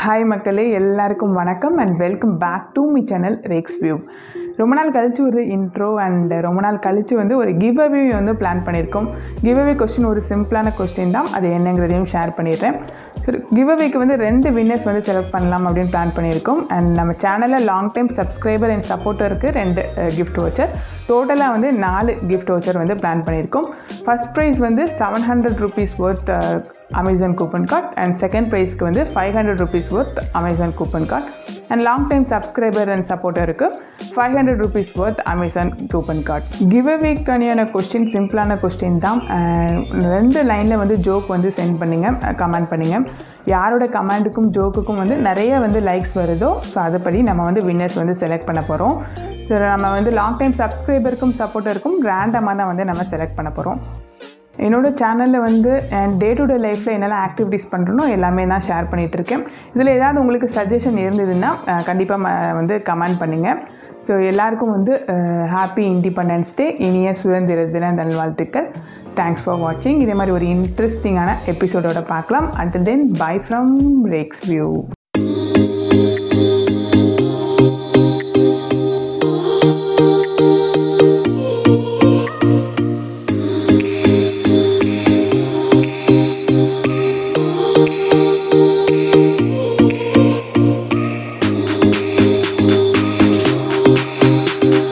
hi மக்களே எல்லாருக்கும் வணக்கம் and welcome back to me channel Rex view ரொம்ப நாள் கழிச்சு ஒரு இன்ட்ரோ அண்ட் ரொம்ப நாள் கழிச்சு வந்து ஒரு கிவ் அவே வந்து பிளான் பண்ணியிருக்கோம் கிவ் அவே கொஸ்டின் ஒரு சிம்பிளான கொஸ்டின் தான் அது என்னங்கிறதையும் ஷேர் பண்ணிடுறேன் சரி கிவ் அவேக்கு வந்து ரெண்டு வின்னர்ஸ் வந்து செலக்ட் பண்ணலாம் அப்படின்னு பிளான் பண்ணியிருக்கோம் அண்ட் நம்ம சேனலில் லாங் டைம் சப்ஸ்கிரைபர் அண்ட் சப்போர்ட்டருக்கு ரெண்டு கிஃப்ட் வச்சர் டோட்டலாக வந்து நாலு கிஃப்ட் வச்சர் வந்து பிளான் பண்ணியிருக்கோம் ஃபர்ஸ்ட் ப்ரைஸ் வந்து seven hundred rupees worth Amazon coupon card and second ப்ரைஸ்க்கு வந்து five hundred rupees worth Amazon coupon card and long time subscriber and சப்போர்ட்டருக்கு five hundred rupees worth Amazon coupon card give அவேக்கான question சிம்பிளான question தான் And ரெண்டு லைனில் வந்து joke வந்து சென்ட் பண்ணுங்க கமெண்ட் பண்ணுங்க யாரோட கமெண்ட்டுக்கும் ஜோக்குக்கும் வந்து நிறைய வந்து லைக்ஸ் வருதோ ஸோ அதுபடி நம்ம வந்து வின்னர்ஸ் வந்து செலக்ட் பண்ண போகிறோம் ஸோ நம்ம வந்து லாங் டைம் சப்ஸ்கிரைபருக்கும் சப்போர்ட்டருக்கும் ரேண்டமாக தான் வந்து நம்ம செலக்ட் பண்ண போகிறோம் என்னோட சேனலில் வந்து என் டே டு டே லைஃப்பில் என்னெல்லாம் ஆக்டிவிட்டீஸ் பண்ணுறனோ எல்லாமே நான் ஷேர் பண்ணிகிட்டு இருக்கேன் இதில் ஏதாவது உங்களுக்கு சஜஷன் இருந்ததுன்னா கண்டிப்பாக வந்து கமெண்ட் பண்ணுங்கள் ஸோ எல்லாருக்கும் வந்து ஹாப்பி இண்டிபெண்டன்ஸ் டே இனிய சுதந்திர தின நல்வாழ்த்துக்கள் தேங்க்ஸ் ஃபார் வாட்சிங் இதே மாதிரி ஒரு இன்ட்ரெஸ்டிங்கான எபிசோடோட பார்க்கலாம் until then bye from Rex view